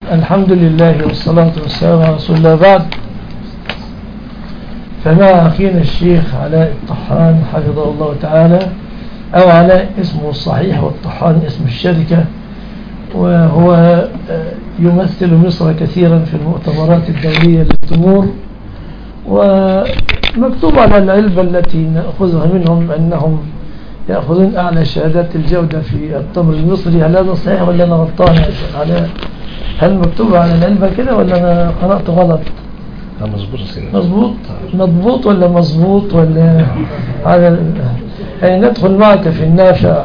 الحمد لله والصلاة والسلام على رسول الله بعد فمع أخينا الشيخ علاء الطحان حفظه الله تعالى أو علاء اسمه الصحيح والطحان اسم الشركة وهو يمثل مصر كثيرا في المؤتمرات الدولية للتمور ومكتوب على العلبة التي نأخذها منهم أنهم يأخذون أعلى شهادات الجودة في التمر المصري هل هذا صحيح ولا أنا غلطان يا شيخ علاء هل مكتوب على العلبة كده ولا أنا قرأت غلط مظبوط مظبوط مضبوط ولا مظبوط ولا على يعني ندخل معك في النافع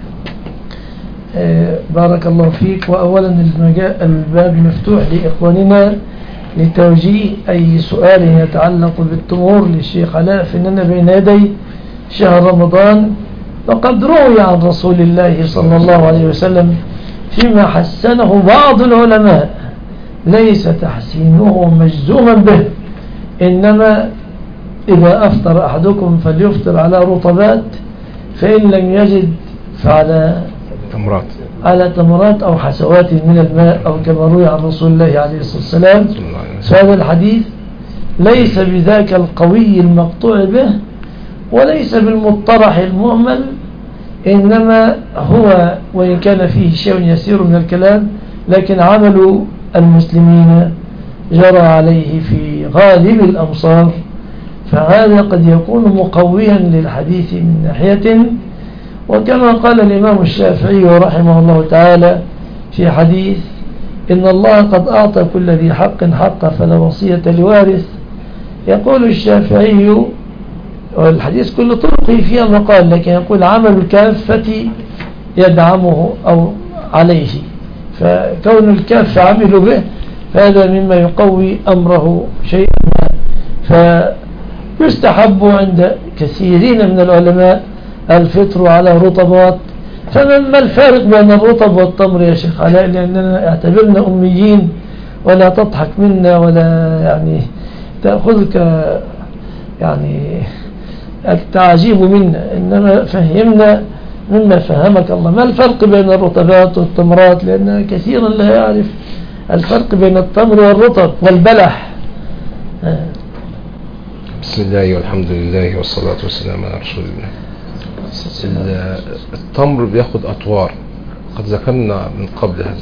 بارك الله فيك وأولا الباب مفتوح لإخواننا لتوجيه أي سؤال يتعلق بالتمور للشيخ علاء فإننا بين يدي شهر رمضان وقد روي عن رسول الله صلى الله عليه وسلم فيما حسنه بعض العلماء ليس تحسينه مجزوما به إنما إذا أفطر أحدكم فليفطر على رطبات فإن لم يجد فعلى تمرات على تمرات أو حسوات من الماء أو كما روي عن رسول الله عليه الصلاة والسلام فهذا الحديث ليس بذاك القوي المقطوع به وليس بالمطرح المهمل إنما هو وإن كان فيه شيء يسير من الكلام لكن عمل المسلمين جرى عليه في غالب الأمصار فهذا قد يكون مقويا للحديث من ناحية وكما قال الإمام الشافعي رحمه الله تعالى في حديث إن الله قد أعطى كل ذي حق حق فلا وصية لوارث يقول الشافعي والحديث كل طرقه فيها مقال لكن يقول عمل الكافة يدعمه أو عليه فكون الكافة عملوا به فهذا مما يقوي أمره شيئا ما فيستحب عند كثيرين من العلماء الفطر على رطبات فما الفارق بين الرطب والتمر يا شيخ علاء لأننا اعتبرنا أميين ولا تضحك منا ولا يعني تأخذك يعني التعجيب منا إنما فهمنا مما فهمك الله ما الفرق بين الرطبات والتمرات لأن كثيرا لا يعرف الفرق بين التمر والرطب والبلح بسم الله والحمد لله والصلاة والسلام على رسول الله التمر بياخد أطوار قد ذكرنا من قبل هذا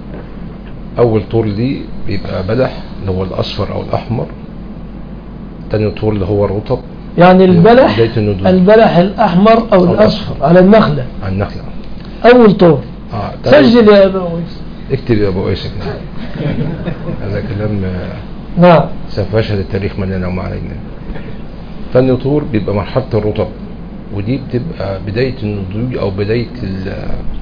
أول طور ليه بيبقى بلح اللي هو الأصفر أو الأحمر تاني طور اللي هو الرطب يعني البلح بداية النضوج البلح الأحمر أو الأصفر على النخلة على النخلة أول طور آه تاني- سجل يا أبا ويس اكتب يا أبو قيس كده. هذا كلام آه، نعم سوف يشهد التاريخ من لنا وما علينا تاني طور بيبقى مرحلة الرطب ودي بتبقى بداية النضوج أو بداية ال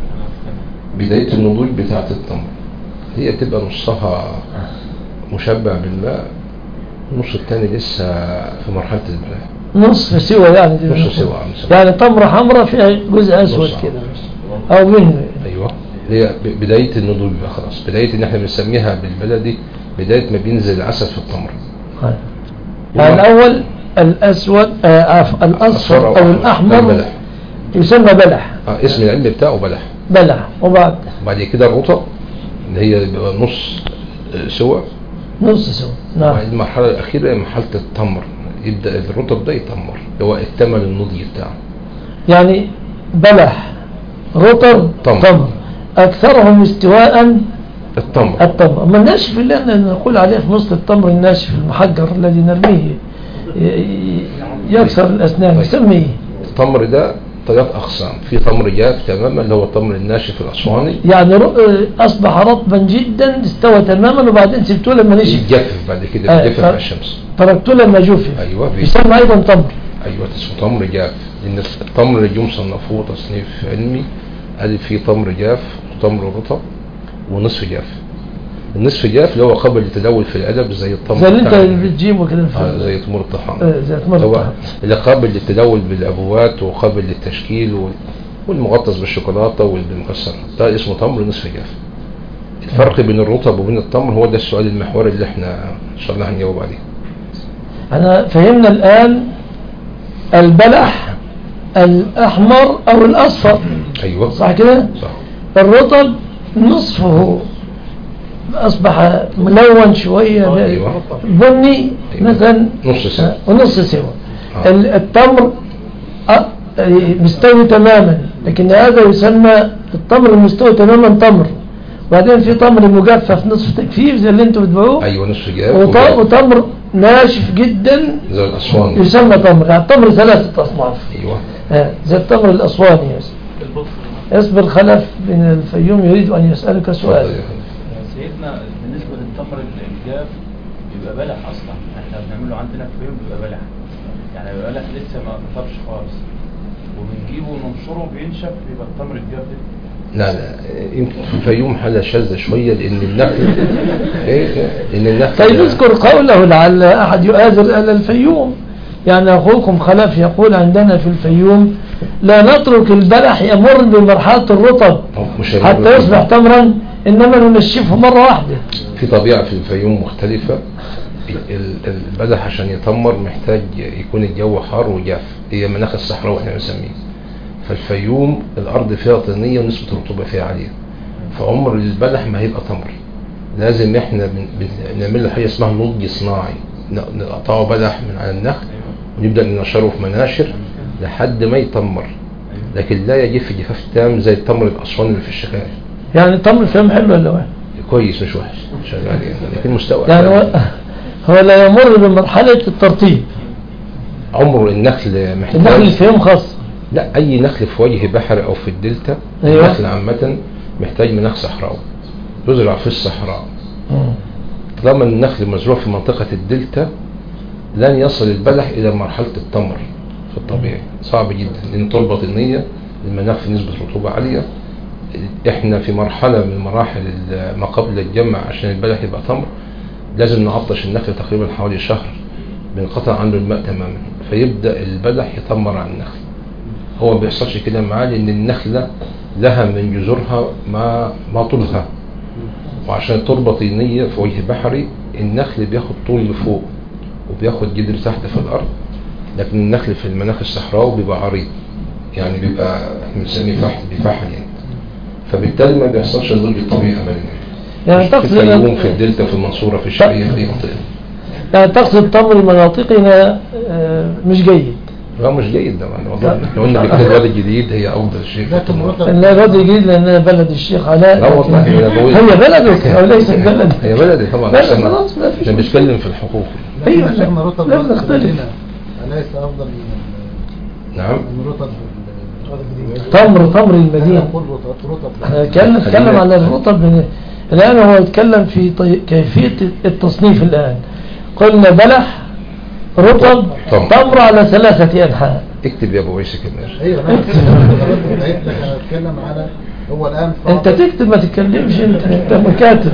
بداية النضوج بتاعة التمر هي بتبقى نصها مشبع بالماء النص التاني لسه في مرحلة البلاء نصف سوى يعني دي نص سوا مثلا. يعني تمرة حمراء فيها جزء أسود نص. كده أو منه ايوه هي ب- بداية النضوج بقى خلاص بداية ان احنا بنسميها بالبلدي بداية ما بينزل العسل في التمر يعني الأول الأسود آه عفوا الأصفر أو ده الأحمر البلح يسمى بلح اه اسم العلم بتاعه بلح بلح وبعد وبعد كده الرطب اللي هي بيبقى نص آه، سوا نص سوا نعم وبعد المرحلة الأخيرة هي مرحلة التمر يبدأ الرطب ده يتمر اللي هو اكتمل النضج بتاعه يعني بلح رطب تمر. تمر أكثرهم استواء التمر التمر أما الناشف اللي أنا نقول عليه في مصر التمر الناشف المحجر الذي نرميه ي- ي- يكسر الأسنان يسمى إيه؟ التمر ده ثلاث أقسام في تمر جاف تماما اللي هو التمر الناشف الأسواني يعني ر- أصبح رطبا جدا استوى تماما وبعدين سبته لما نشف يتجفف بعد كده آه، يتجفف ف- على الشمس تركته لما جفف أيوه بي- يسمى أيضا تمر ايوه اسمه تمر جاف لان التمر اللي جم صنفوه تصنيف علمي قال في تمر جاف وتمر رطب ونصف جاف النصف جاف اللي هو قابل للتداول في الادب زي التمر زي اللي انت بتاع- اللي بتجيبه كده في- آه زي تمر الطحان آه، زي تمر هو الطحان. اللي قابل للتداول بالابوات وقابل للتشكيل وال- والمغطس بالشوكولاته والمكسر ده اسمه تمر نصف جاف الفرق بين الرطب وبين التمر هو ده السؤال المحوري اللي احنا ان شاء الله هنجاوب عليه أنا فهمنا الآن البلح الأحمر أو الأصفر ايوه صح كده صح الرطب نصفه أصبح ملون شوية أيوة. بني أيوة. مثلا نص سوا. ونص سوا آه. ال- التمر أ- مستوي تماما لكن هذا يسمى التمر المستوي تماما تمر وبعدين في تمر مجفف نصف تجفيف زي اللي انتوا بتبيعوه ايوه نصف جاف وط- وجاف. وتمر ناشف جدا زي الاسوان يسمى تمر يعني التمر ثلاثة أصناف ايوه آه، زي التمر الأسواني اصبر خلف من الفيوم يريد أن يسألك سؤال سيدنا بالنسبة للتمر الجاف بيبقى بلح أصلا احنا بنعمله عندنا في الفيوم بيبقى بلح يعني بيبقى بلح لسه ما طرش خالص وبنجيبه وننشره بينشف بيبقى التمر الجاف ده لا لا يمكن في الفيوم حالة شاذة شوية لأن النخل إيه لأن النخل طيب اذكر قوله لعل أحد يؤازر أهل الفيوم يعني أخوكم خلف يقول عندنا في الفيوم لا نترك البلح يمر بمرحلة الرطب مش هيمر حتى يصبح تمرا إنما ننشفه مرة واحدة في طبيعة في الفيوم مختلفة ال- ال- البلح عشان يتمر محتاج يكون الجو حار وجاف هي مناخ الصحراء واحنا بنسميه فالفيوم الأرض فيها طينية ونسبة الرطوبة فيها عالية فعمر البلح ما هيبقى تمر لازم احنا بن- بن- نعمل له حاجة اسمها نضج صناعي ن- نقطعه بلح من على النخل ونبدأ ننشره في مناشر لحد ما يتمر لكن لا يجف جفاف تام زي التمر الأسواني اللي في الشكاية يعني التمر فيهم حلو ولا وحش كويس مش وحش شغال يعني لكن مستوى يعني هو, هو لا يمر بمرحلة الترطيب عمر النخل محتاج النخل الفيوم خاص لا اي نخل في وجه بحر او في الدلتا أيوة. النخل عامه محتاج مناخ صحراوي يزرع في الصحراء مم. طالما النخل مزروع في منطقه الدلتا لن يصل البلح الى مرحله التمر في الطبيعي صعب جدا لان تربه طينيه المناخ في نسبه رطوبه عاليه احنا في مرحله من مراحل ال- ما قبل الجمع عشان البلح يبقى تمر لازم نعطش النخل تقريبا حوالي شهر بنقطع عنه الماء تماما فيبدا البلح يتمر على النخل هو ما بيحصلش كده معاه لان النخله لها من جذورها ما ما طولها وعشان التربه طينيه في وجه بحري النخل بياخد طول لفوق وبياخد جذر تحت في الارض لكن النخل في المناخ الصحراوي بيبقى عريض يعني بيبقى احنا بنسميه فحل بيفحل يعني فبالتالي ما بيحصلش الضج الطبيعي ابدا يعني في تقصد الفيوم في الدلتا في المنصوره في الشرقيه في اي منطقه يعني تقصد تمر مناطقنا آه، مش جيد لا مش جيد ده يعني والله احنا قلنا بكده الواد الجديد هي افضل شيء في لكن التمر. رطب لا بلد جديد لأنها بلد الشيخ علاء لا والله هي بقول- هي بلدك أو ليست بلد هي بلدي طبعا لا، بس احنا خلاص، ما فيش احنا بنتكلم في الحقوق أيوة، لكن شيخنا رطب لا رطب نختلف. المدينة أليس أفضل من نعم من رطب تمر تمر المدينة يقول رطب رطب احنا كان نتكلم على الرطب من الآن هو يتكلم في طي... كيفية التصنيف الآن قلنا بلح رطب تمر. تمر على ثلاثة أنحاء اكتب يا ابو عيسى كده ايوه انا بتكلم- لكن انا بتكلم على هو الان انت تكتب ما تتكلمش انت انت مكاتب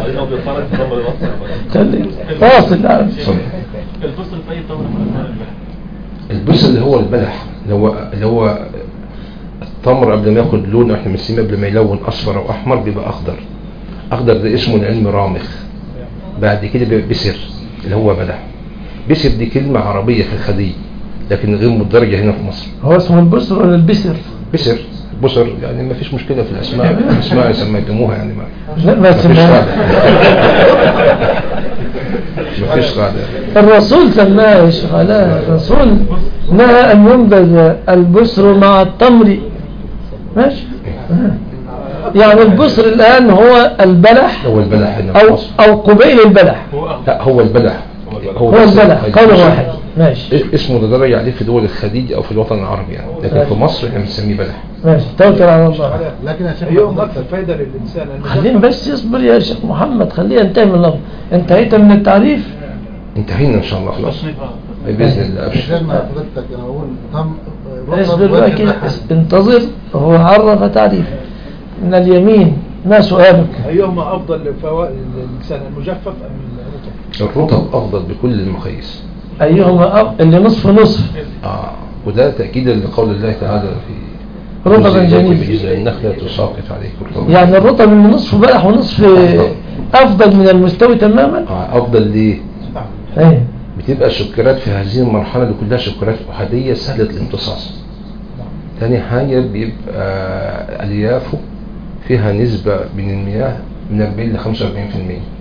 خليك فاصل عارف اتفضل. البصل في أي تمر من أنواع البلح البص اللي هو البلح اللي هو اللي هو التمر قبل ما ياخد لون احنا بنسميه قبل ما يلون اصفر او احمر بيبقى اخضر اخضر ده اسمه العلم رامخ بعد كده بيبقى بسر اللي هو بلح بسر دي كلمة عربية في الخليج لكن غير مدرجة هنا في مصر هو اسمه البصر ولا البسر بسر بصر يعني ما فيش مشكلة في الاسماء الاسماء سميتموها يعني ما لا ما ما فيش سمعها قاعدة ما فيش قاعدة الرسول سماها يا شيخ علاء الرسول نهى أن ينبذ البصر مع التمر ماشي يعني البصر الآن هو البلح هو البلح هنا في أو مصر أو قبيل البلح لا هو البلح هو بس البلح قول واحد ماشي إيه اسمه ده درجة عليه في دول الخليج او في الوطن العربي يعني لكن في مصر احنا بنسميه بلح ماشي توكل على الله لكن يا شيخ يوم اكثر فايده للانسان المجفف خلينا بس يصبر يا شيخ محمد خليه ينتهي من الأمر انتهيت من التعريف انتهينا ان شاء الله خلاص تصنيف آه. أي باذن الله ابشر شيخنا حضرتك انا بقول تم اصبر بقى وجه كده البحر. انتظر هو عرف تعريف من اليمين ما سؤالك ايهما افضل لفوائد الانسان المجفف ام الرطب؟ الرطب افضل بكل المقاييس أيهما أف... اللي نصف نصف اه وده تاكيدا لقول الله تعالى في رطبا جزء جميل. بجزء النخله تساقط عليك رطبا يعني الرطب اللي نصف بلح ونصف أفضل من المستوي تماما آه افضل ليه ايه بتبقى السكريات في هذه المرحله اللي كلها سكريات احاديه سهله الامتصاص تاني حاجه بيبقى اليافه فيها نسبه من المياه من 40 ل 45%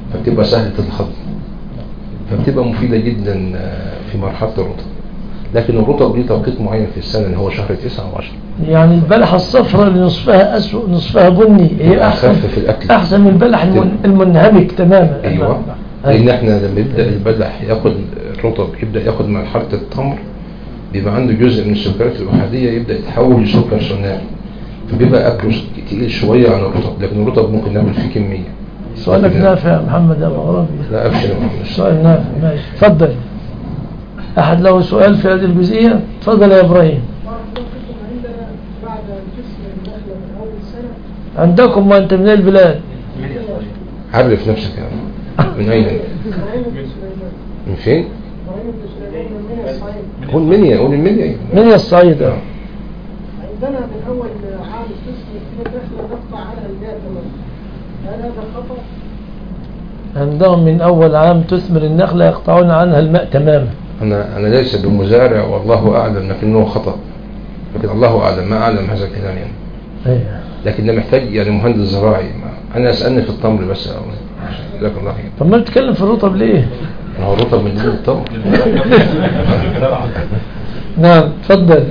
فبتبقى سهلة الهضم فبتبقى مفيدة جدا آه، في مرحلة الرطب لكن الرطب ليه توقيت معين في السنة اللي هو شهر 9 و10 يعني البلحة الصفراء اللي نصفها أسود نصفها بني هي تبقى أحسن أخف في الأكل. أحسن من البلح المن- المنهمك تماما ايوه لان احنا لما يبدا البلح ياخد الرطب يبدا ياخد مرحله التمر بيبقى عنده جزء من السكريات الاحاديه يبدا يتحول لسكر ثنائي فبيبقى اكله تقيل شويه عن الرطب لكن الرطب ممكن ناكل فيه كميه سؤالك لكن- نافع يا محمد يا مغربي لا ابشر يا محمد. سؤال نافع ماشي تفضل أحد له سؤال في هذه الجزئية تفضل يا إبراهيم عندنا بعد الجسم النخلة من أول سنة عندكم وأنت من البلاد عرف نفسك يا عم. من اين إبراهيم بن سليمان من فين إبراهيم بن سليمان من منى الصعيد قول منيا قول المنيا أيوة. من الصعيد آه. عندنا من أول عام الجسم في النخلة نقطع عنها الماء تماما هل هذا خطأ؟ عندهم من أول عام تثمر النخلة يقطعون عنها الماء تماما انا انا ليس بمزارع والله اعلم لكنه خطا لكن الله اعلم ما اعلم هذا الكلام يعني أيه. لكن ده محتاج يعني مهندس زراعي ما- انا اسالني في التمر بس يا أول. جزاك الله خير طب ما بتتكلم في الرطب ليه ما هو الرطب من ضمن التمر نعم تفضل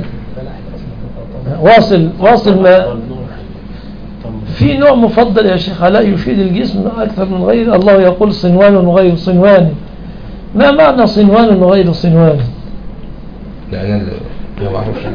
واصل واصل ما في نوع مفضل يا شيخ علاء يفيد الجسم أكثر من غيره الله يقول صنوان وغير صنوان ما معنى صنوان وغير صنوان لا انا اللي- أنا ما اعرفش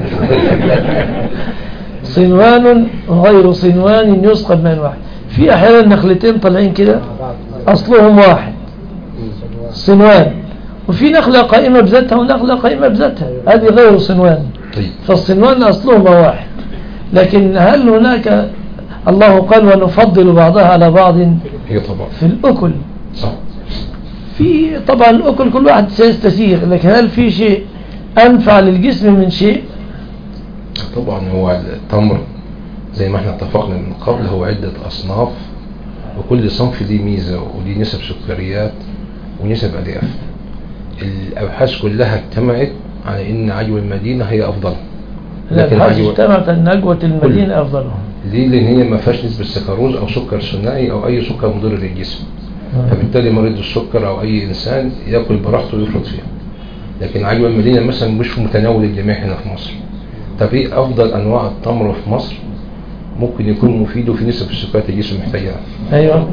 صنوان وغير صنوان يسقى بماء واحد في أحيانا نخلتين طالعين كده أصلهم واحد صنوان وفي نخلة قائمة بذاتها ونخلة قائمة بذاتها هذه غير صنوان طيب فالصنوان أصلهما واحد لكن هل هناك الله قال ونفضل بعضها على بعض هي طبعا في الأكل صح في طبعا الأكل كل واحد سيستسيغ لكن هل في شيء أنفع للجسم من شيء طبعا هو التمر زي ما احنا اتفقنا من قبل هو عدة أصناف وكل صنف ليه ميزة وليه نسب سكريات ونسب ألياف الأبحاث كلها اجتمعت على إن عجوة المدينة هي أفضل لكن الأبحاث عجوة اجتمعت أن نجوة المدينة أفضلهم ليه؟ لأن هي ما فيهاش نسبة سكروز أو سكر ثنائي أو أي سكر مضر للجسم فبالتالي مريض السكر أو أي إنسان ياكل براحته ويفرط فيها لكن عجوة المدينة مثلا مش في متناول الجميع هنا في مصر طب ايه أفضل أنواع التمر في مصر ممكن يكون مفيد وفي نسب السكريات الجسم محتاجها أيوة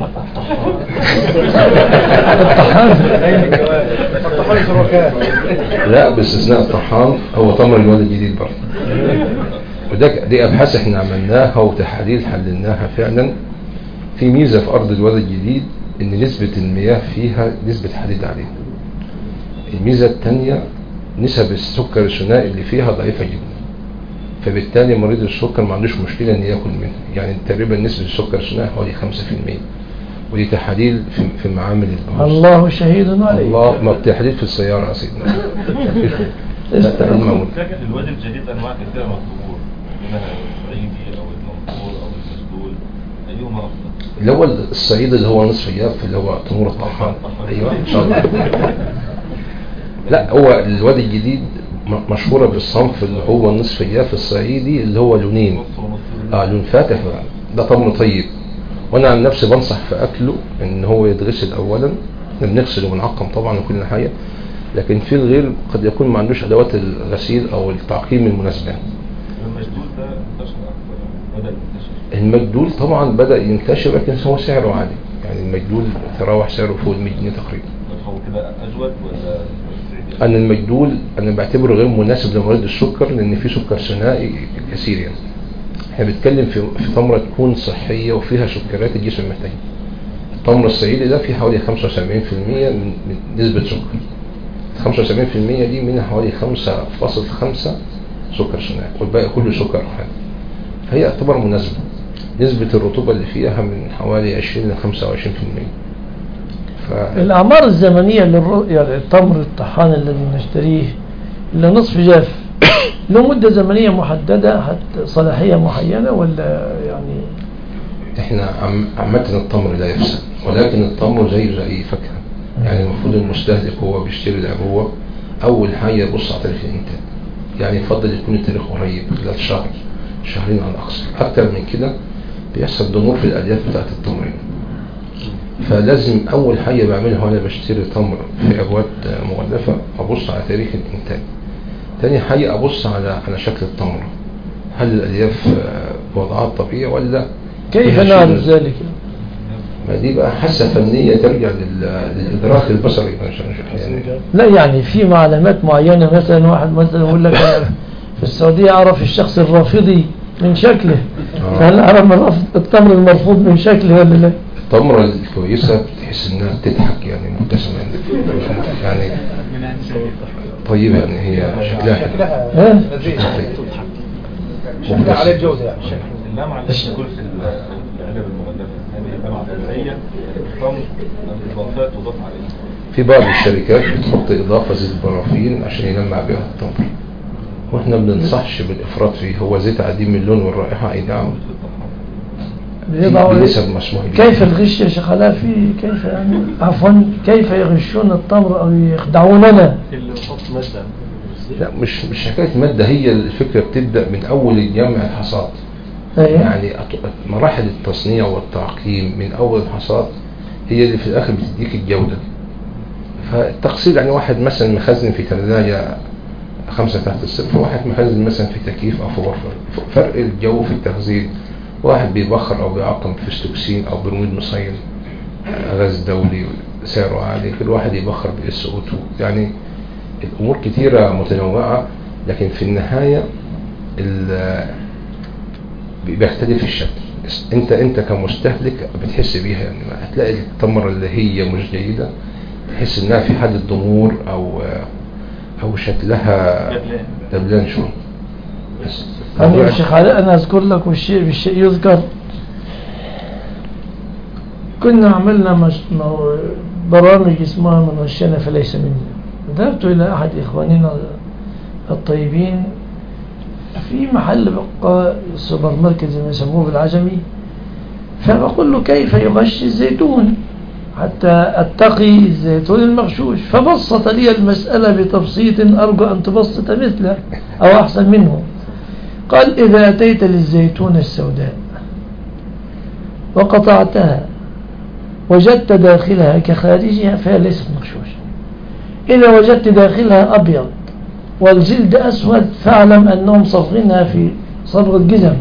الطحالي زرقاء لا باستثناء الطحان هو تمر الواد الجديد برضه وده دي ابحاث احنا عملناها وتحاليل حللناها فعلا في ميزه في ارض الواد الجديد ان نسبه المياه فيها نسبه حديد عليها الميزه الثانيه نسب السكر الثنائي اللي فيها ضعيفه جدا فبالتالي مريض السكر ما عندوش مشكله ان ياكل منها يعني تقريبا نسبه السكر الثنائي حوالي 5% ودي تحاليل في, في معامل البحوث الله شهيد عليه الله ما بتحديد في السيارة يا سيدنا لا تأمل. فاكر الواد الجديد انواع كثيره من الطهور منها الصعيدي او المنصور او المسدول ايهما افضل؟ اللي هو الصعيد اللي هو نصف ياف اللي هو تمور الطحان ايوه ان شاء الله لا هو الواد الجديد م- مشهورة بالصنف اللي هو النصف ياف الصعيدي اللي هو لونين نص ونص اه لون فاتح بقى. ده تمر طيب وانا عن نفسي بنصح في اكله ان هو يتغسل اولا إحنا بنغسل وبنعقم طبعا وكل حاجه لكن في الغير قد يكون ما عندوش ادوات الغسيل او التعقيم المناسبه المشدود ده انتشر اكثر بدا ينتشر المجدول طبعا بدا ينتشر لكن هو سعره عالي يعني المجدول تراوح سعره فوق ال 100 جنيه تقريبا هو كده اجود ولا الصعيدي؟ انا المجدول انا بعتبره غير مناسب لمريض السكر لان فيه سكر ثنائي كثير يعني احنا بنتكلم في في تمره تكون صحيه وفيها سكريات الجسم محتاجها التمر الصعيدي ده فيه حوالي 75% من من نسبه سكر 75% دي منها حوالي 5.5 سكر ثنائي والباقي كله سكر عادي فهي تعتبر مناسبه نسبه الرطوبه اللي فيها من حوالي 20 ل 25% ف... الأعمار الزمنية للر- يعني التمر الطحان الذي نشتريه إلى نصف جاف له مدة زمنية محددة حتى صلاحية معينة ولا يعني احنا عم- عامة التمر لا يفسد ولكن التمر زي زي اي فاكهة يعني المفروض المستهلك هو بيشتري العبوة اول حاجة يبص على تاريخ الانتاج يعني يفضل يكون التاريخ قريب خلال شهر شهرين على الاقصى اكتر من كده بيحصل ضمور في الالياف بتاعت التمرين فلازم اول حاجه بعملها وانا بشتري تمر في ابواب مغلفه ابص على تاريخ الانتاج تاني حاجه ابص على على شكل التمر هل الالياف آه، بوضعها الطبيعي ولا كيف فيها شيء نعرف من- ذلك ما دي بقى حاسه فنيه ترجع لل- للادراك البصري مش مش- يعني لا يعني في علامات معينة مثلا واحد مثلا يقول لك أنا في السعودية أعرف الشخص الرافضي من شكله آه. فهل أعرف الرافض- التمر المرفوض من شكله ولا لا التمرة الكويسة بتحس انها بتضحك يعني مبتسمة يعني طيبة يعني هي شكلها حلو. شكلها ها؟ نزيه شكلها عليه الجودة يعني شكلها اللمعة اللي بتكون في ال- العلب المغلفة هذه لمعة طبيعية الخمر الإضافات تضاف عليها في بعض الشركات بتحط إضافة زيت برافين عشان يلمع بيها التمر واحنا ما بننصحش بالإفراط فيه هو زيت عديم اللون والرائحة أي نعم بيضعوا إيه؟ بنسب مسموح بيها. كيف الغش يا شيخ علاء في كيف يعني عفوا كيف يغشون التمر أو يخدعوننا لا مش مش حكاية مادة هي الفكرة بتبدأ من أول جمع الحصاد أيوة. يعني أط- مراحل التصنيع والتعقيم من أول الحصاد هي اللي في الآخر بتديك الجودة فالتقصير يعني واحد مثلا مخزن في ثلاجة خمسة تحت الصفر واحد مخزن مثلا في تكييف أو في غرفة فرق الجو في التخزين واحد بيبخر أو بيعقم في ستوكسين أو برميد مصين غاز دولي سعره عالي كل واحد يبخر باس او 2 يعني الامور كتيره متنوعه لكن في النهايه ال- بيختلف الشكل انت انت كمستهلك بتحس بيها يعني هتلاقي التمره اللي هي مش جيده تحس انها في حاله ضمور او او شكلها دبلان. دبلان شويه بس يعني يا شيخ علاء أنا أذكر لك والشيء بالشيء يذكر كنا عملنا مش... مو- برامج اسمها من غشنا فليس مني ذهبت إلى أحد إخواننا الطيبين في محل بقى سوبر ماركت زي ما يسموه بالعجمي فبقول له كيف يغش الزيتون حتى أتقي الزيتون المغشوش فبسط لي المسألة بتبسيط أرجو أن تبسط مثله أو أحسن منه قال إذا أتيت للزيتون السوداء وقطعتها وجدت داخلها كخارجها فهي ليست مغشوشة إذا وجدت داخلها أبيض والجلد أسود فاعلم أنهم صبغينها في صبغ الجزم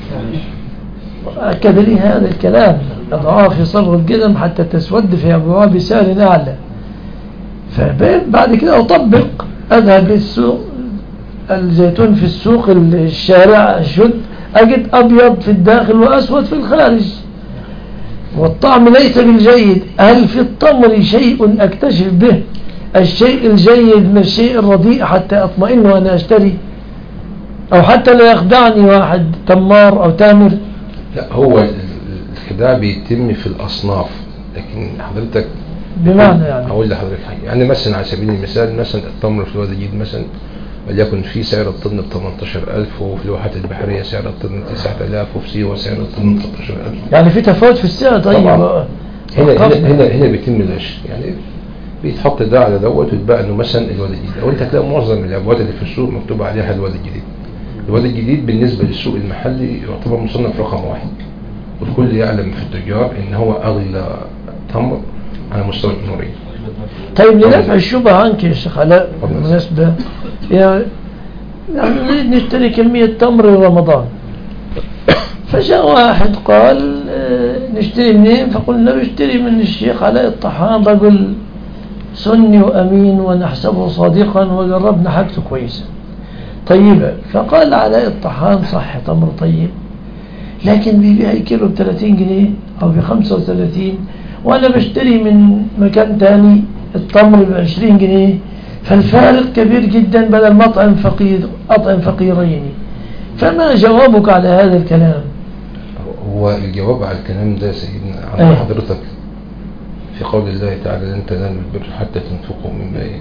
أكد لي هذا الكلام أضعها في صبغ الجزم حتى تسود في أبواب بسعر أعلى فبعد كده أطبق أذهب للسوق الزيتون في السوق الشارع شد أجد أبيض في الداخل وأسود في الخارج والطعم ليس بالجيد هل في التمر شيء أكتشف به الشيء الجيد من الشيء الرديء حتى أطمئن وأنا أشتري أو حتى لا يخدعني واحد تمار أو تامر لا هو ال- الخداع بيتم في الأصناف لكن حضرتك بمعنى يعني هقول لحضرتك حاجة يعني مثلا على سبيل المثال مثلا التمر في الوادي الجديد مثلا وليكن في سعر الطن ب 18000 وفي الواحات البحرية سعر الطن 9000 وفي سيوة سعر الطن 13000 يعني في تفاوت في السعر طيب طبعاً. آه. هنا هنا وقفنا. هنا هنا بيتم الغش يعني بيتحط ده على دوت ويتباع انه مثلا الوادي الجديد او انت هتلاقي معظم الابواب اللي في السوق مكتوب عليها الوادي الجديد الوادي الجديد بالنسبه للسوق المحلي يعتبر مصنف رقم واحد والكل يعلم في التجار ان هو اغلى تمر على مستوى الجمهوريه طيب لنفع الشبهة عنك يا شيخ علاء تفضل. بالمناسبة يعني يعني نريد نشتري كمية تمر لرمضان فجاء واحد قال آه، نشتري منين فقلنا نشتري من الشيخ علاء الطحان رجل سني وأمين ونحسبه صادقا وجربنا حاجته كويسة طيبة فقال علاء الطحان صح تمر طيب لكن بيبيع كيلو ب 30 جنيه أو ب 35 وأنا بشتري من مكان تاني التمر ب 20 جنيه فالفارق كبير جدا بدل مطعم فقير أطعم فقيرين فما جوابك على هذا الكلام هو الجواب على الكلام ده يا سيدنا عند أيوة. حضرتك في قول الله تعالى لن تنالوا البر حتى تنفقوا مما ايه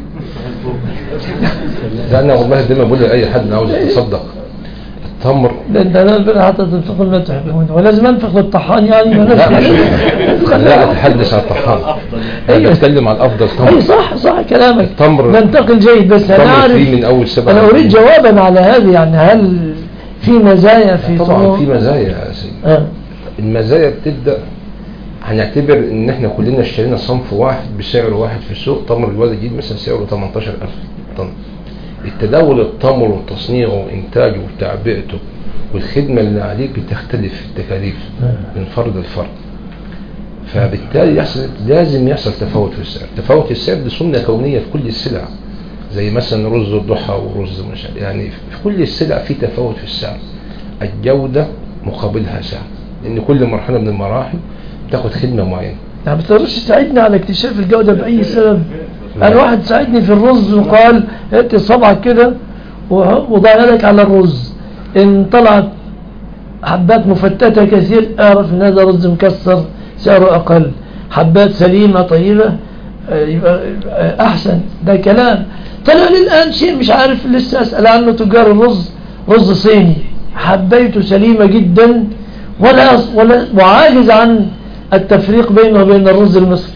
لا انا والله دايما بقول لاي حد عاوز يتصدق التمر لأن أنا البر حتى تنفقوا ما تحبون ولازم أنفق للطحان يعني ما لا مش نفسي لا اتحدث عن الطحان انا أيوة. بتكلم عن افضل أي تمر صح صح كلامك التمر ننتقل جيد بس أنا التمر أعرف فيه من اول سبعة أنا أريد جوابا على هذه يعني هل في مزايا في طبعا تمر؟ في مزايا يا سيدي آه. المزايا بتبدا هنعتبر ان احنا كلنا اشترينا صنف واحد بسعر واحد في السوق تمر الولد الجديد مثلا سعره 18000 طن التداول التمر وتصنيعه وانتاجه وتعبئته والخدمه اللي عليك بتختلف في التكاليف من فرد لفرد فبالتالي يحصل لازم يحصل تفاوت في السعر تفاوت السعر دي سنه كونيه في كل السلع زي مثلا رز الضحى ورز مش يعني في كل السلع في تفاوت في السعر الجوده مقابلها سعر لان كل مرحله من المراحل بتاخد خدمه معينه يعني ما تقدرش تساعدني على اكتشاف الجودة بأي سبب أنا واحد ساعدني في الرز وقال هات صبعك كده وه- وضعها لك على الرز إن طلعت حبات مفتتة كثير أعرف إن هذا رز مكسر سعره أقل حبات سليمة طيبة آه، يبقى يبقى أحسن ده كلام طلع لي الآن شيء مش عارف لسه أسأل عنه تجار الرز رز صيني حبيته سليمة جدا ولا ولا وعاجز عن التفريق بينه وبين الرز المصري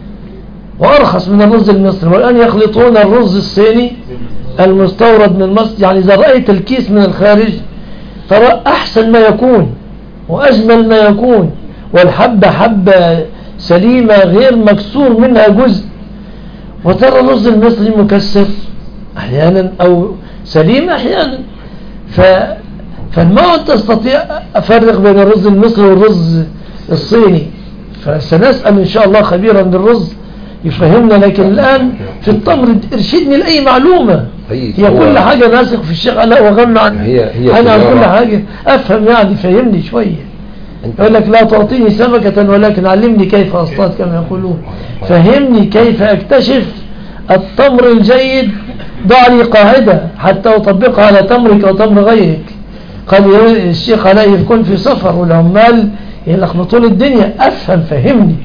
وأرخص من الرز المصري والآن يخلطون الرز الصيني المستورد من مصر يعني إذا رأيت الكيس من الخارج ترى أحسن ما يكون وأجمل ما يكون والحبة حبة سليمة غير مكسور منها جزء وترى الرز المصري مكسر أحيانا أو سليم أحيانا ف فما تستطيع أفرق بين الرز المصري والرز الصيني فسنسأل إن شاء الله خبيرا بالرز يفهمنا لكن الآن في التمر ارشدني لأي معلومة طيب، هي هو- كل حاجة ناسخ في الشيخ لا وغنى عن هي- هي أنا عن تجارة. كل حاجة أفهم يعني فهمني شوية انت يقول لك لا تعطيني سمكة ولكن علمني كيف أصطاد كما يقولون فهمني كيف أكتشف التمر الجيد ضع لي قاعدة حتى أطبقها على تمرك وتمر غيرك قال يا الشيخ علاء يكون في سفر والعمال يلخبطون الدنيا أفهم فهمني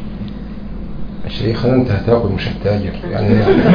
شيخ انت هتاكل مش هتتاجر يعني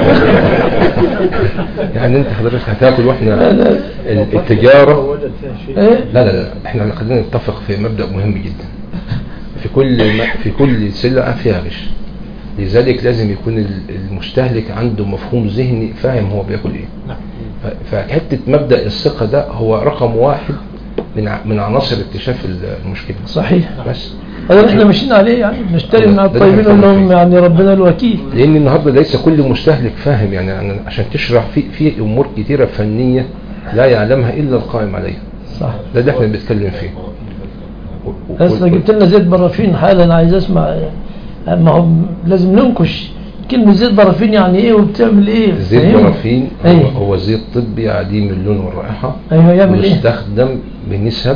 يعني انت حضرتك هتاكل واحنا ال- التجاره وجد فيها شيء إيه؟ لا لا لا احنا خلينا نتفق في مبدا مهم جدا في كل ما في كل سلعه فيها غش لذلك لازم يكون ال- المستهلك عنده مفهوم ذهني فاهم هو بياكل ايه ف- فحته مبدا الثقه ده هو رقم واحد من ع- من عناصر اكتشاف ال- المشكله صحيح بس هذا اللي احنا ماشيين عليه يعني نشتري من ده- ده الطيبين اللي احنا اللي هم فيه. يعني ربنا الوكيل لان النهارده ليس كل مستهلك فاهم يعني أنا عشان تشرح في في امور كتيره فنيه لا يعلمها الا القائم عليها صح ده اللي احنا بنتكلم فيه و- و- هسه جبت لنا زيت برافين حالا عايز اسمع ما هو لازم ننكش كلمة زيت برافين يعني ايه وبتعمل ايه زيت فاهمني؟ برافين هو, ايوه هو زيت طبي عديم اللون والرائحه ايوه يعمل ايه ويستخدم بنسب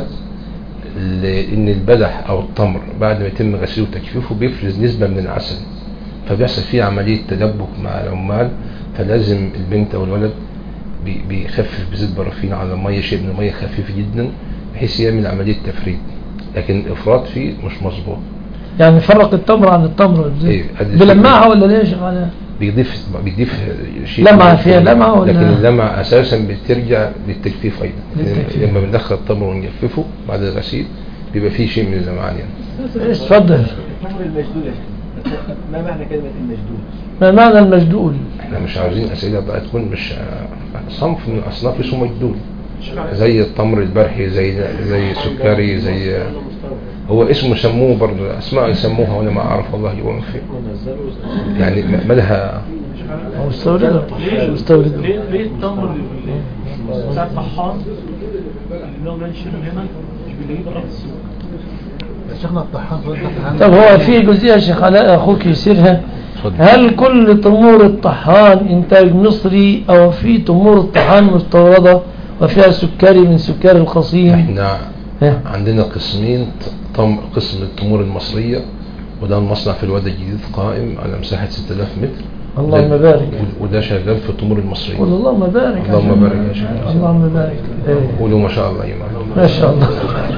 لان البلح او التمر بعد ما يتم غسيله وتجفيفه بيفرز نسبه من العسل فبيحصل فيه عمليه تدبك مع العمال فلازم البنت او الولد بي- بيخفف بزيت برافين على الميه شيء من الميه خفيف جدا بحيث يعمل عمليه تفريد لكن الافراط فيه مش مظبوط يعني فرق التمر عن التمر والزيت. ايه، أدي بلمعها الفكرة. ولا ليش على بيضيف بيضيف شيء لمعة من فيها الفرن. لمعة ولا- لكن اللمعة اساسا بترجع للتجفيف ايضا للتجفيف. لما بندخل التمر ونجففه بعد الغسيل بيبقى فيه شيء من اللمعان يعني ايش اتفضل التمر المجدول يا شيخ. ما معنى كلمة المجدول؟ ما معنى المجدول احنا مش عاوزين اسئله بقى تكون مش آه، صنف من الاصناف اسمه مجدول زي التمر البرحي زي زي السكري زي هو اسمه سموه برضه اسماء يسموها وانا ما اعرف والله يوم فين يعني ما ما لها هو مستورده مستورده ليه ليه التمر اللي بتاع الطحان اللي هو منشر هنا مش بنلاقيه بره في السوق شيخنا الطحان فضلت الطحان طب هو في جزئية يا شيخ علاء أخوك يسيرها اتفضل. هل كل تمور الطحان إنتاج مصري أو في تمور الطحان مستوردة وفيها سكري من سكري القصيم احنا ها. عندنا قسمين طم قسم التمور المصرية وده المصنع في الوادي الجديد قائم على مساحة 6000 متر اللهم وده- بارك. وده شغال في التمور المصرية قول اللهم بارك اللهم عشان- بارك يا شيخ. اللهم بارك إيه. قولوا ما شاء الله يا إمام ما شاء الله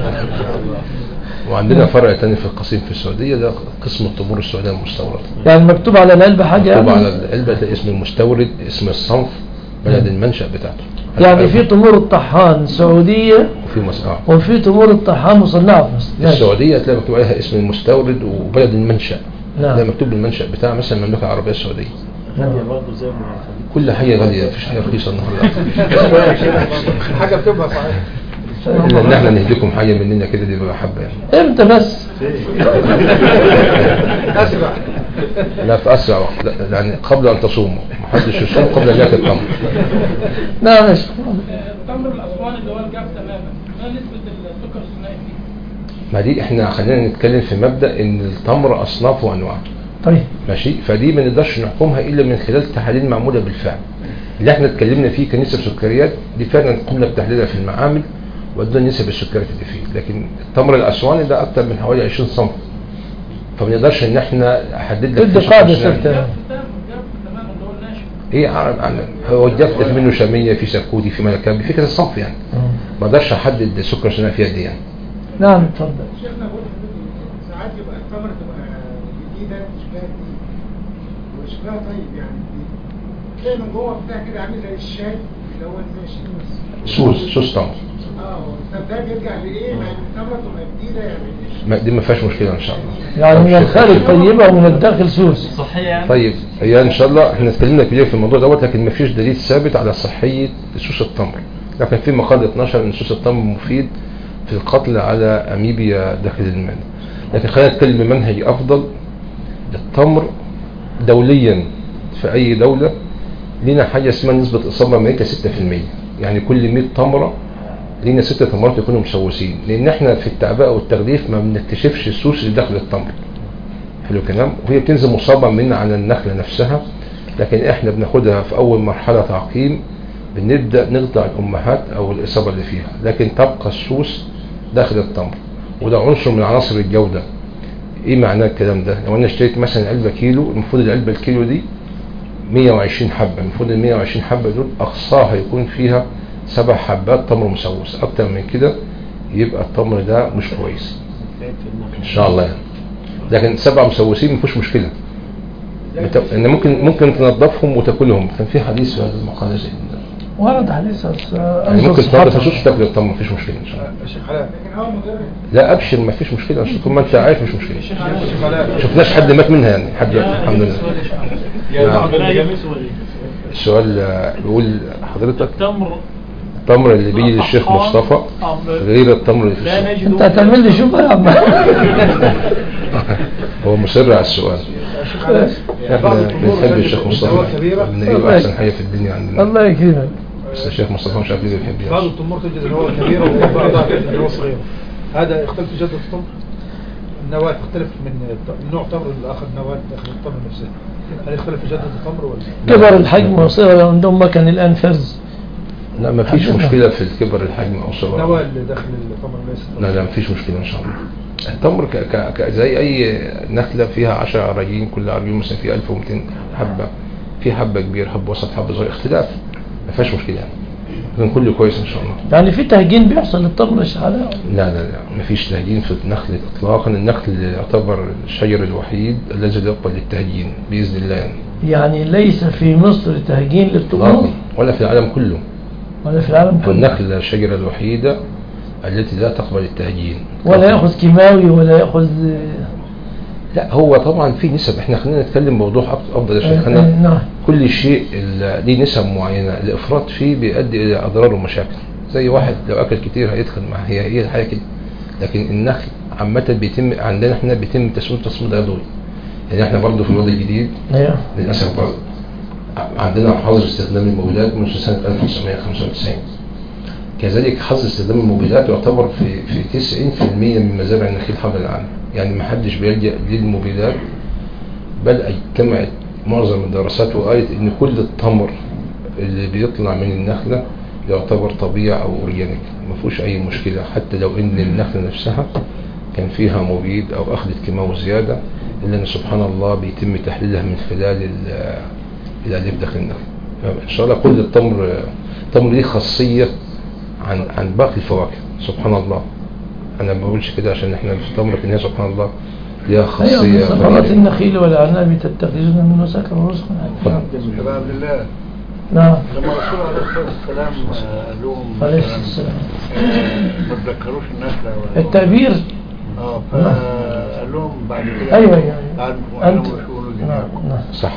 وعندنا فرع تاني في القصيم في السعودية ده قسم التمور السعودية المستوردة يعني مكتوب على العلبة حاجة مكتوب يعني, على العلبة ده اسم المستورد اسم الصنف بلد المنشأ بتاعته يعني في تمور الطحان سعودية وفي مصنع وفي تمور الطحان مصنعة في مصر ماشي. السعودية تلاقي مكتوب عليها اسم المستورد وبلد المنشأ نعم. ده مكتوب المنشأ بتاع مثلا المملكة العربية السعودية غالية برضه زي ما كل حاجة غالية مفيش حاجة رخيصة النهاردة حاجة بتبقى صحيح الا ان احنا نهديكم حاجه مننا كده دي بقى حبه يعني امتى بس اسرع لا في اسرع وقت لا يعني قبل ان تصوموا محدش يصوم قبل ان ياكل التمر نعم يا شيخ التمر الاسواني اللي هو الجاف تماما ما نسبه السكر الثنائي فيه؟ ما دي احنا خلينا نتكلم في مبدا ان التمر اصناف وانواع طيب ماشي فدي ما نقدرش نحكمها الا من خلال تحاليل معموله بالفعل اللي احنا اتكلمنا فيه كنسب سكريات دي فعلا قمنا بتحليلها في المعامل وادونا نسب السكريات اللي فيه لكن التمر الاسواني ده اكتر من حوالي 20 صنف فما نقدرش ان احنا احدد لك بدي فيه قاعدة سكر ثاني. ثابتة جاف تماما جاف تماما اللي هو الناشف ايه عن- عن- هو الجاف ده في منه شاميه في سكوتي في ملكابي في كذا صنف يعني ما اقدرش احدد السكر ثانوي فيها دي يعني نعم اتفضل شيخنا بقول لحضرتك ساعات يبقى التمر تبقى جديده شكلها جديد وشكلها طيب يعني جديد تلاقي من جوه بتاع كده عامل زي الشاي اللي هو الماشي سوس سوس تمر اه طب ده بيرجع لايه؟ مع ان التمره تبقى جديده يعني ما دي ما فيهاش مشكله ان شاء الله يعني من الخارج طيبة ومن الداخل سوس صحية يعني طيب هي ان شاء الله احنا اتكلمنا كتير في الموضوع دوت لكن ما فيش دليل ثابت على صحيه سوس التمر لكن في مقال 12 ان سوس التمر مفيد في القتل على اميبيا داخل المعده لكن خلينا نتكلم بمنهج افضل التمر دوليا في اي دوله لنا حاجه اسمها نسبه اصابه ميته 6% يعني كل 100 تمره لينا ست تمرات يكونوا مسوسين لان احنا في التعبئه والتغليف ما بنكتشفش السوس اللي داخل التمر حلو الكلام وهي بتنزل مصابة منا على النخلة نفسها لكن احنا بناخدها في اول مرحلة تعقيم بنبدأ نقطع الامهات او الاصابة اللي فيها لكن تبقى السوس داخل التمر وده عنصر من عناصر الجودة ايه معناه الكلام ده لو انا اشتريت مثلا علبة كيلو المفروض العلبة الكيلو دي 120 حبة المفروض ال 120 حبة دول اقصاها يكون فيها سبع حبات تمر مسوس اكتر من كده يبقى التمر ده مش كويس ان شاء الله يعني لكن سبع مسوسين مفيش مشكله مت- ان ممكن ممكن تنظفهم وتاكلهم كان في حديث في هذا المقال زي ده. ورد حديث بس يعني ممكن تنظف السوس وتاكل التمر مفيش مشكله ان شاء الله يا شيخ علاء لكن هو مضر لا ابشر مفيش مشكله عشان طول ما انت عارف مش مشكله شيخ علاء شفناش حد مات منها يعني حد الحمد لله يا نعم. بعض لا يمسوا السؤال آه، بيقول حضرتك التمر التمر اللي بيجي للشيخ مصطفى غير التمر اللي في لا السوق نجد انت هتعمل لي شوف يا عم هو مصر على السؤال يا شيخ علاء احنا بنحب الشيخ دواء مصطفى كبيرة بنجيب احسن حاجه في الدنيا عندنا الله يكرمك بس الشيخ مصطفى مش عارف ليه بيحب بعض يعيش. التمور توجد اللي هو كبيرة وبعضها اللي هو صغيرة هذا يختلف في جودة التمر النواة تختلف من من نوع تمر لآخر نواة داخل التمر نفسه هل يختلف في جودة التمر ولا كبر الحجم وصغر عندهم مكان الآن فرز لا ما فيش عندنا. مشكله في الكبر الحجم او النواة صغر اللي داخل التمر ليس لا لا ما فيش مشكله ان شاء الله التمر ك... ك... ك... زي اي نخله فيها 10 عراجين كل عرجين مثلا فيها 1200 حبه في حبه كبير حبه وسط حبه صغير اختلاف ما فيهاش مشكله يعني لكن كله كويس ان شاء الله يعني في تهجين بيحصل للتمر يا شيخ علاء لا لا لا ما فيش تهجين في النخل اطلاقا النخل يعتبر الشجر الوحيد الذي لا يقبل للتهجين باذن الله يعني يعني ليس في مصر تهجين للتمور اطلاقا ولا في العالم كله ولا في العالم كله والنخل الشجره الوحيده التي لا تقبل التهجين ولا إطلاقاً. ياخذ كيماوي ولا ياخذ لا هو طبعا في نسب احنا خلينا نتكلم بوضوح أك- افضل يا آه، آه، شيخنا نعم كل شيء ال- ليه نسب معينه الافراط فيه بيؤدي الى اضرار ومشاكل زي واحد لو اكل كتير هيدخل مع هي هي الحياه كده لكن النخل عامه بيتم عندنا احنا بيتم تسويق تصميم عضوي يعني احنا برضه في الوضع الجديد ايوه للاسف برضه ع- عندنا حظر استخدام الموبيلات منذ سنه 1995 كذلك حظر استخدام الموبيلات يعتبر في في 90% من مزارع النخيل حول العالم يعني ما حدش بيلجأ للموبيلات بل اجتمعت معظم الدراسات وقالت ان كل التمر اللي بيطلع من النخله يعتبر طبيعي او اورجانيك ما فيهوش اي مشكله حتى لو ان النخله نفسها كان فيها مبيد او اخذت كيماوي زياده الا ان سبحان الله بيتم تحليلها من خلال ال- الالياف داخل النخل ان شاء الله كل التمر التمر ليه خاصيه عن عن باقي الفواكه سبحان الله انا ما بقولش كده عشان احنا في التمر لكن هي سبحان الله ليها ايوه خاصيه من ثمرات فريدة. النخيل والعناب تتخذون منه سكرا ورزقا حسنا. شباب عبد الله نعم لما الرسول عليه الصلاه والسلام آه، قال لهم عليه مثلاً، الصلاة والسلام آه، ما تذكروش النخله ولا التعبير اه فقال لهم بعد كده ايوه ايوه بعد انت وشو نعم نعم صح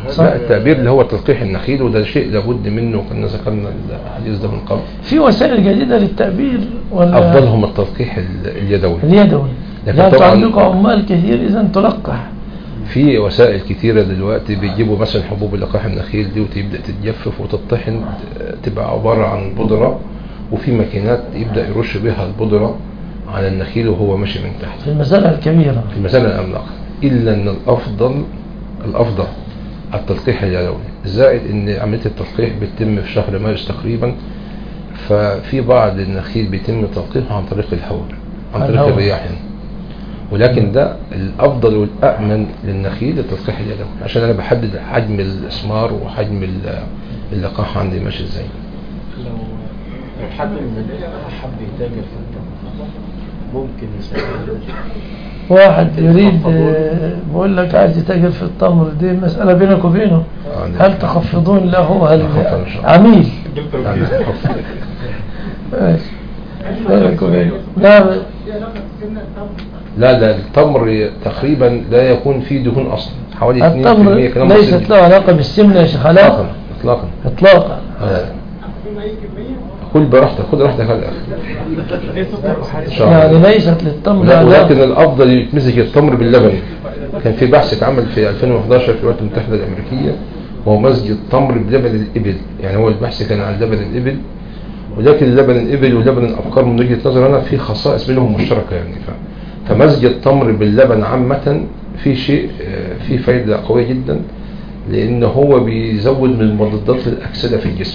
لا التعبير اللي هو تلقيح النخيل وده شيء لابد منه كنا ذكرنا الحديث ده من قبل في وسائل جديدة للتعبير ولا افضلهم التلقيح ال- اليدوي اليدوي لكن لا طبعاً- عندكم عمال كثير إذا تلقح في وسائل كتيرة دلوقتي بيجيبوا مثلا حبوب لقاح النخيل دي وتبدأ تتجفف وتطحن تبقى عبارة عن بودرة وفي ماكينات يبدأ يرش بها البودرة على النخيل وهو ماشي من تحت في المسألة الكبيرة في المسألة الأملاق إلا أن الأفضل الأفضل التلقيح اليدوي زائد أن عملية التلقيح بتتم في شهر مارس تقريبا ففي بعض النخيل بيتم تلقيحه عن طريق الهواء عن طريق الهواء. الرياح يعني. ولكن ده الأفضل والأأمن للنخيل التلقيح اليدوي عشان أنا بحدد حجم الإسمار وحجم ال- اللقاح عندي ماشي إزاي لو لو حد من الإخوة حب يتاجر في التمر ممكن يسجل واحد يريد آه، بقول لك عايز يتاجر في التمر دي مسألة بينك وبينه هل تخفضون له هل نخفض إن شاء الله. عميل يعني نخفض. ماشي بينك وبينه نعم في علاقة سن التمر لا لا التمر تقريبا لا يكون فيه دهون أصلا حوالي 2% التمر كلام بسيط ليست جدا. له علاقة بالسمنة يا شيخ علاء إطلاقا إطلاقا اطلاقا آه. بدون أي كمية كل براحتك خد راحتك على الآخر إن شاء الله. يعني ليست للتمر لا ولكن علاقة الافضل يتمزج التمر باللبن كان في بحث اتعمل في 2011 في الولايات المتحده الامريكيه وهو مزج التمر بلبن الابل يعني هو البحث كان عن لبن الابل ولكن لبن الابل ولبن الابقار من وجهه نظر انا في خصائص بينهم مشتركه يعني ف... فمزج التمر باللبن عامه في شيء آه، فيه فايده قويه جدا لان هو بيزود من مضادات الاكسده في الجسم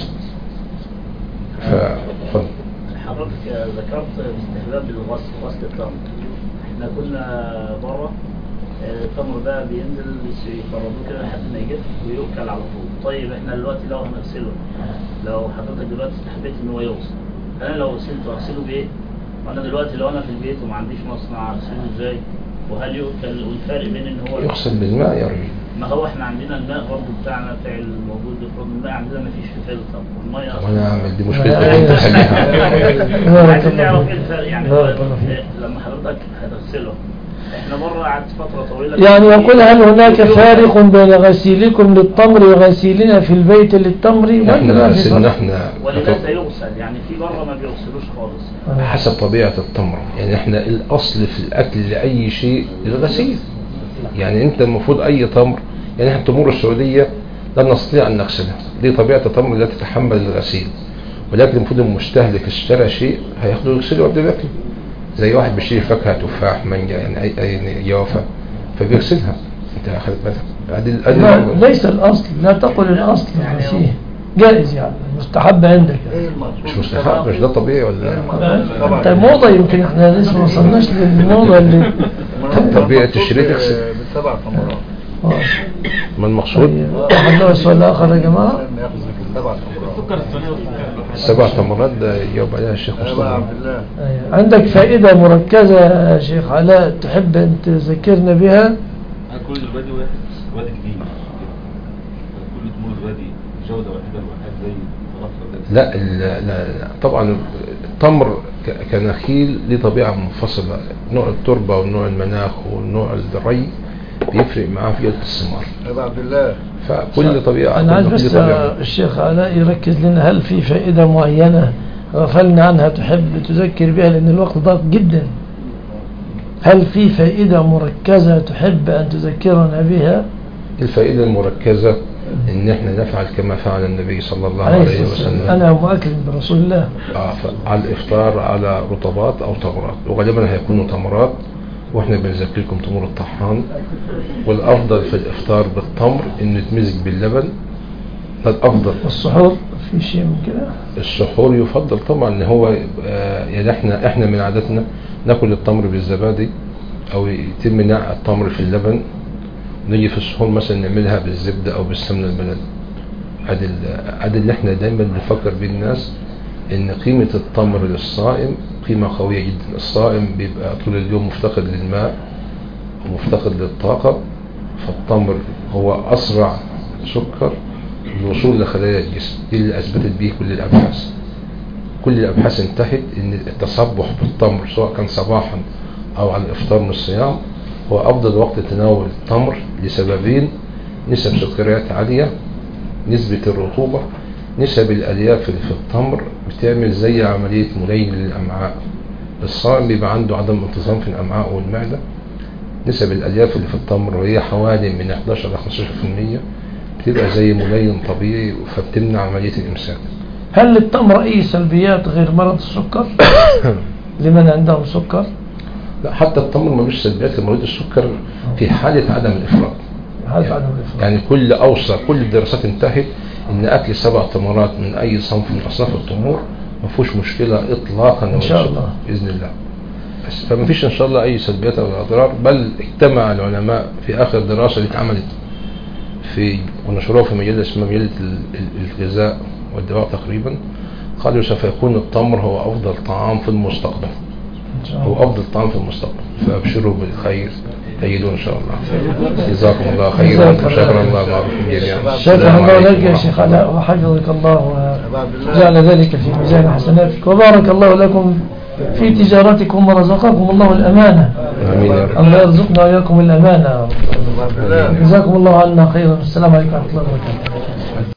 فاتفضل حضرتك ذكرت استخدام الغسل غسل التمر احنا كنا بره آه، التمر ده بينزل يفرضوه كده لحد ما يجف ويؤكل على طول طيب احنا دلوقتي لو هنغسله لو حضرتك دلوقتي استحبيت ان هو يغسل انا لو غسلته اغسله بايه؟ وانا دلوقتي لو انا في البيت وما عنديش مصنع اغسله ازاي؟ وهل يؤكل والفرق بين ان هو يغسل بالماء يا رجل ما هو احنا عندنا الماء برضه بتاعنا بتاع الموجود افرض الماء عندنا ما فيش في فلتر والميه طب انا اعمل دي مشكله أيوة. تحلها عايزين نعرف ايه الفرق يعني بارك هو الله فيك. لما حضرتك هتغسله احنا بره قعدت فتره طويله يعني يقول هل هناك فارق بين غسيلكم للتمر وغسيلنا في البيت للتمر ولا احنا ما في سن فرق؟ احنا ولماذا يغسل يعني في بره ما بيغسلوش خالص حسب طبيعة التمر يعني احنا الاصل في الاكل لاي شيء الغسيل يعني انت المفروض اي تمر يعني احنا التمور السعودية لا نستطيع ان نغسلها دي طبيعة التمر لا تتحمل الغسيل ولكن المفروض المستهلك اشترى شيء هياخده يغسله ويبدا ياكله زي واحد بيشتري فاكهة تفاح مانجا يعني اي اي جوافة فبيغسلها انت اخذت بالك ادي ادي لا الأول. ليس الأصل لا تقل الأصل الغسيل جائز يعني مستحب عندك ايه المقصود مش مستحب مش ده طبيعي ولا انت موضة يمكن احنا لسه ما وصلناش للموضة اللي طبيعة الشريط يغسل بالسبع ثمرات آه. ما المقصود طيب، أحد له سؤال آخر يا جماعة ياخذ بالسبع ثمرات السبع تمرات ده يجاوب عليها الشيخ يا ابا مصطفى عبد الله أيوة. عندك فائدة مركزة يا شيخ علاء تحب أن تذكرنا بها أنا كل الوادي واحد وادي جديد كل تمور الوادي جودة واحدة الواحد زي غفلة لا ال- لا لا طبعا التمر ك- كنخيل ليه طبيعة منفصلة نوع التربة ونوع المناخ ونوع الري بيفرق معاه في جودة الثمار يا ابا عبد الله فكل طبيعة أنا عايز كل بس نخيل ليه طبيعة. الشيخ علاء يركز لنا هل في فائدة معينة غفلنا عنها تحب تذكر بها لأن الوقت ضاق جدا هل في فائدة مركزة تحب أن تذكرنا بها الفائدة المركزة ان احنا نفعل كما فعل النبي صلى الله عليه عليه الصلاة والسلام. وسلم أنا مؤكد برسول الله آه، ف- على الافطار على رطبات او تمرات وغالبا هيكونوا تمرات واحنا بنذكركم تمور الطحان والافضل في الافطار بالتمر انه يتمزج باللبن ده الافضل والسحور في شيء من كده السحور يفضل طبعا ان هو آه، يعني احنا احنا من عادتنا ناكل التمر بالزبادي او يتم نقع التمر في اللبن ونيجي في السحور مثلا نعملها بالزبده او بالسمنه البلدي ادي ال- ادي اللي احنا دايما بنفكر بيه الناس ان قيمه التمر للصائم قيمه قويه جدا الصائم بيبقى طول اليوم مفتقد للماء ومفتقد للطاقه فالتمر هو اسرع سكر للوصول لخلايا الجسم دي اللي اثبتت به كل الابحاث كل الابحاث انتهت ان التصبح بالتمر سواء كان صباحا او على الافطار من الصيام هو افضل وقت تناول التمر لسببين نسب سكريات عالية نسبة الرطوبة نسب الألياف اللي في التمر بتعمل زي عملية ملين للأمعاء الصائم بيبقى عنده عدم انتظام في الأمعاء والمعدة نسب الألياف اللي في التمر وهي حوالي من 11 ل 15% بتبقى زي ملين طبيعي فبتمنع عملية الإمساك هل للتمر أي سلبيات غير مرض السكر لمن عندهم سكر لا حتى التمر ملوش سلبيات لمريض السكر في حالة عدم الإفراط هذا عدم الإفراط يعني كل أوصى كل الدراسات انتهت إن أكل سبع تمرات من أي صنف من أصناف التمور ما فيهوش مشكلة إطلاقا إن شاء الله. بإذن الله بس فما فيش إن شاء الله أي سلبيات أو أضرار بل اجتمع العلماء في آخر دراسة اللي اتعملت في ونشروها في مجلة اسمها مجلة ال- ال- الغذاء والدواء تقريبا قالوا سوف يكون التمر هو أفضل طعام في المستقبل إن شاء هو الله أفضل طعام في المستقبل فأبشروا بالخير تجدون إن شاء الله جزاكم الله خيرا جزاك الله. وشكرا الله معكم جميعا شكرا السلام الله لك عليكم يا ورحمة شيخ الله. علاء وحفظك الله وجعل ذلك في ميزان حسناتك وبارك الله لكم في تجارتكم ورزقكم الله الأمانة آمين يا رب الله يرزقنا وإياكم الأمانة جزاكم الله عنا خيرا السلام عليكم ورحمة الله وبركاته